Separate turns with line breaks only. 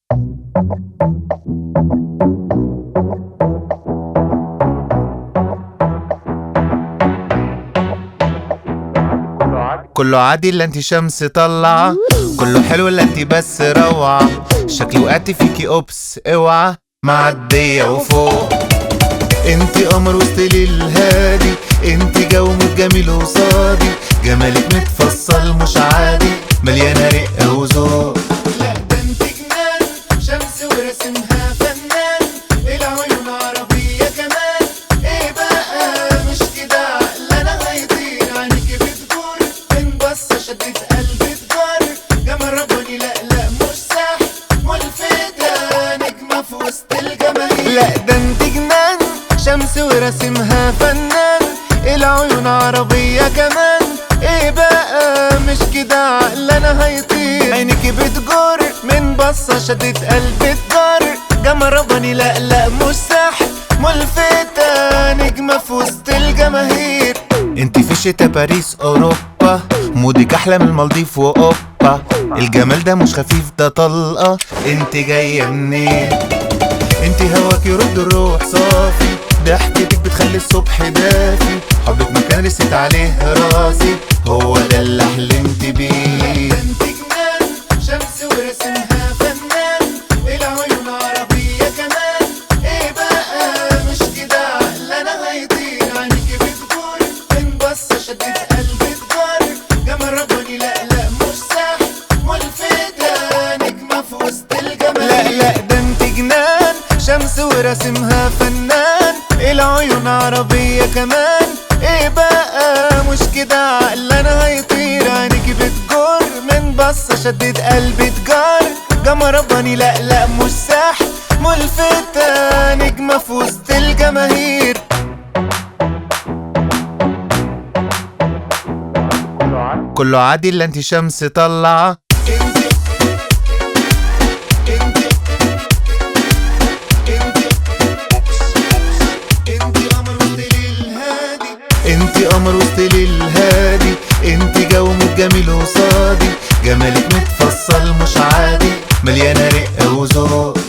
كله عادي الا انت شمس طلعة كله حلو الا انت بس روعة شكلي وقعت فيكي اوبس اوعى معدية وفوق انت قمر وسط ليل هادي انت جو جميل وصادي جمالك متفصل مش عادي مليانة رقة وذوق
لا ده انت جنان شمس ورسمها فنان العيون عربية كمان ايه بقى مش كده عقل انا هيطير عينيكي بتجور من بصة شدت قلبي تجار جمال رباني لا لا مش سح ملفتة نجمة في وسط الجماهير لا ده انت جنان شمس ورسمها فنان العيون عربية كمان ايه بقى مش كده عقل انا هيطير عينيكي بتجر من بصة شدت قلبي تجر جمال رباني لا لا مش سحر ملفتة نجمة في وسط الجماهير
انت في شتا باريس اوروبا مودك احلى من المالديف واوبا الجمال ده مش خفيف ده طلقة انت جاية منين انت هواك يرد الروح صافي ضحكتك بتخلي الصبح دافي حبك مكان رست عليه راسي هو ده اللي حلمت بيه
انت جنان شمس ورسمها فنان العيون عربية كمان ايه بقى مش كده عقل انا هيطير عينيكي بتجور من بصة شدت قلبي تجار جمال رباني لا لا مش سح ملفتة نجمة في وسط الجمال لا لا ده انت جنان شمس ورسمها فنان العيون عربية كمان ايه بقى مش كده عقل انا هيطير عينيكي بتجر من بصة شدت قلبي تجار جمال رباني لا لا مش سح ملفتة نجمة في وسط الجماهير
كله عادي الا انت شمس طلعة
انت انت انت انت قمر وسط ليل هادي
انت قمر وسط ليل هادي انت جو جميل وصادي جمالك متفصل مش عادي مليانة رقة وذوق